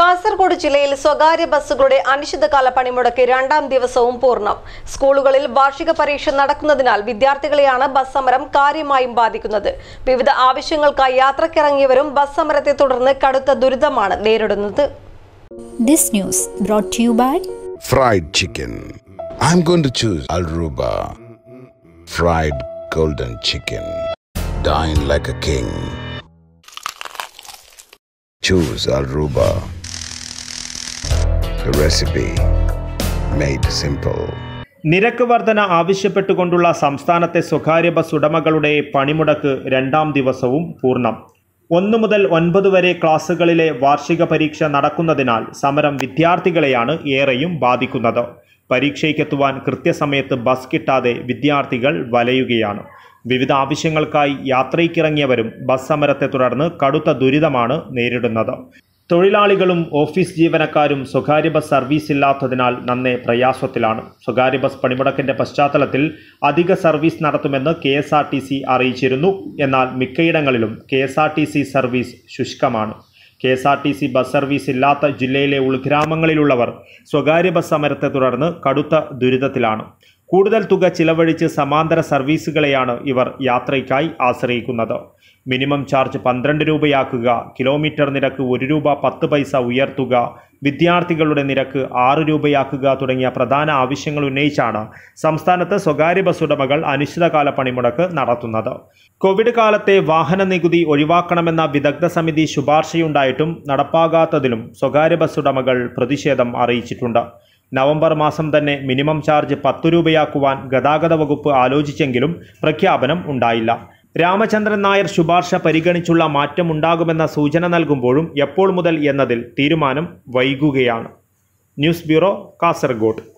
കാസർഗോഡ് ജില്ലയിൽ സ്വകാര്യ ബസ്സുകളുടെ അനിശ്ചിതകാല പണിമുടക്ക് രണ്ടാം ദിവസവും പൂർണ്ണം സ്കൂളുകളിൽ വാർഷിക പരീക്ഷ നടക്കുന്നതിനാൽ വിദ്യാർത്ഥികളെയാണ് ബസ് സമരം കാര്യമായും ബാധിക്കുന്നത് വിവിധ ആവശ്യങ്ങൾക്കായി യാത്രക്കിറങ്ങിയവരും ബസ് സമരത്തെ തുടർന്ന് കടുത്ത ദുരിതമാണ് നേരിടുന്നത് This news brought to you by Fried chicken. I'm going to choose Alruba. Fried golden chicken. Dine like a king. Choose Alruba. The recipe made simple. നിരക്ക് വർധന ആവശ്യപ്പെട്ടുകൊണ്ടുള്ള സംസ്ഥാനത്തെ സ്വകാര്യ ബസ് ഉടമകളുടെ പണിമുടക്ക് രണ്ടാം ദിവസവും പൂർണ്ണം ഒന്നു മുതൽ ഒൻപത് വരെ ക്ലാസ്സുകളിലെ വാർഷിക പരീക്ഷ നടക്കുന്നതിനാൽ സമരം വിദ്യാർത്ഥികളെയാണ് ഏറെയും ബാധിക്കുന്നത് പരീക്ഷയ്ക്കെത്തുവാൻ കൃത്യസമയത്ത് ബസ് കിട്ടാതെ വിദ്യാർത്ഥികൾ വലയുകയാണ് വിവിധ ആവശ്യങ്ങൾക്കായി യാത്രയ്ക്കിറങ്ങിയവരും ബസ് സമരത്തെ തുടർന്ന് കടുത്ത ദുരിതമാണ് നേരിടുന്നത് തൊഴിലാളികളും ഓഫീസ് ജീവനക്കാരും സ്വകാര്യ ബസ് സർവീസ് ഇല്ലാത്തതിനാൽ നന്നേ പ്രയാസത്തിലാണ് സ്വകാര്യ ബസ് പണിമുടക്കിന്റെ പശ്ചാത്തലത്തിൽ അധിക സർവീസ് നടത്തുമെന്ന് K S R T C അറിയിച്ചിരുന്നു എന്നാൽ മിക്കയിടങ്ങളിലും K S R T C service ശുഷ്കമാണ് K S R T C bus service ഇല്ലാത്ത ജില്ലയിലെ ഉൾഗ്രാമങ്ങളിലുള്ളവർ സ്വകാര്യ ബസ് സമരത്തെ തുടർന്ന് കടുത്ത ദുരിതത്തിലാണ് കൂടുതൽ തുക ചിലവഴിച്ച് സമാന്തര സർവീസുകളെയാണ് ഇവർ യാത്രയ്ക്കായി ആശ്രയിക്കുന്നത് മിനിമം ചാർജ് പന്ത്രണ്ട് രൂപയാക്കുക കിലോമീറ്റർ നിരക്ക് ഒരു രൂപ പത്ത് പൈസ ഉയർത്തുക വിദ്യാർത്ഥികളുടെ നിരക്ക് ആറ് രൂപയാക്കുക തുടങ്ങിയ പ്രധാന ആവശ്യങ്ങൾ ഉന്നയിച്ചാണ് സംസ്ഥാനത്ത് സ്വകാര്യ ബസ് ഉടമകൾ അനിശ്ചിതകാല പണിമുടക്ക് നടത്തുന്നത് കോവിഡ് കാലത്തെ വാഹന നികുതി ഒഴിവാക്കണമെന്ന വിദഗ്ധ സമിതി ശുപാർശയുണ്ടായിട്ടും നടപ്പാകാത്തതിലും സ്വകാര്യ ബസ് ഉടമകൾ പ്രതിഷേധം അറിയിച്ചിട്ടുണ്ട് നവംബർ മാസം തന്നെ മിനിമം ചാർജ് പത്തു രൂപയാക്കുവാൻ ഗതാഗത വകുപ്പ് ആലോചിച്ചെങ്കിലും പ്രഖ്യാപനം ഉണ്ടായില്ല രാമചന്ദ്രൻ നായർ ശുപാർശ പരിഗണിച്ചുള്ള മാറ്റമുണ്ടാകുമെന്ന സൂചന നൽകുമ്പോഴും എപ്പോൾ മുതൽ എന്നതിൽ തീരുമാനം വൈകുകയാണ് ന്യൂസ് ബ്യൂറോ കാസർഗോഡ്